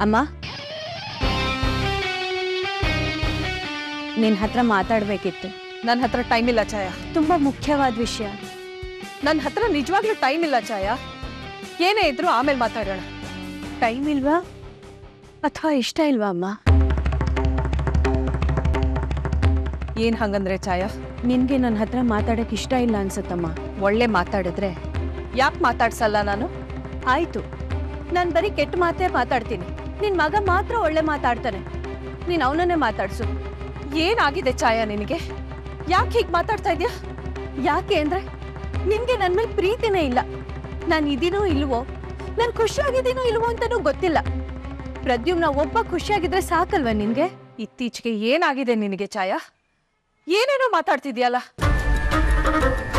ಅಮ್ಮ ನಿನ್ನ ಹತ್ರ ಮಾತಾಡಬೇಕಿತ್ತು ನನ್ನ ಹತ್ರ ಟೈಮ್ ಇಲ್ಲ ಛಾಯಾ ತುಂಬ ಮುಖ್ಯವಾದ ವಿಷಯ ನನ್ನ ಹತ್ರ ನಿಜವಾಗ್ಲೂ ಟೈಮ್ ಇಲ್ಲ ಛಾಯಾ ಏನೇ ಇದ್ರು ಆಮೇಲೆ ಮಾತಾಡೋಣ ಟೈಮ್ ಇಲ್ವಾ ಅಥವಾ ಇಷ್ಟ ಇಲ್ವಾ ಅಮ್ಮ ಏನ್ ಹಂಗಂದ್ರೆ ಛಾಯಾ ನಿನಗೆ ನನ್ನ ಹತ್ರ ಮಾತಾಡೋಕೆ ಇಷ್ಟ ಇಲ್ಲ ಅನ್ಸುತ್ತಮ್ಮ ಒಳ್ಳೆ ಮಾತಾಡಿದ್ರೆ ಯಾಕೆ ಮಾತಾಡ್ಸಲ್ಲ ನಾನು ಆಯ್ತು ನಾನು ಬರೀ ಕೆಟ್ಟ ಮಾತೇ ಮಾತಾಡ್ತೀನಿ ನಿನ್ನ ಮಗ ಮಾತ್ರ ಒಳ್ಳೆ ಮಾತಾಡ್ತಾನೆ ನೀನು ಅವನನ್ನೇ ಮಾತಾಡ್ಸು ಏನಾಗಿದೆ ಛಾಯಾ ನಿನಗೆ ಯಾಕೆ ಹೀಗೆ ಮಾತಾಡ್ತಾ ಇದೀಯಾ ಯಾಕೆ ಅಂದ್ರೆ ನಿನ್ಗೆ ನನ್ನ ಮೇಲೆ ಪ್ರೀತಿನೇ ಇಲ್ಲ ನಾನು ಇದೀನೋ ಇಲ್ವೋ ನಾನು ಖುಷಿಯಾಗಿದ್ದೀನೋ ಇಲ್ವೋ ಅಂತನೂ ಗೊತ್ತಿಲ್ಲ ಪ್ರದ್ಯುಮ್ನ ಒಬ್ಬ ಖುಷಿಯಾಗಿದ್ರೆ ಸಾಕಲ್ವಾ ನಿನ್ಗೆ ಇತ್ತೀಚೆಗೆ ಏನಾಗಿದೆ ನಿನಗೆ ಛಾಯಾ ಏನೇನೋ ಮಾತಾಡ್ತಿದ್ಯಲ್ಲ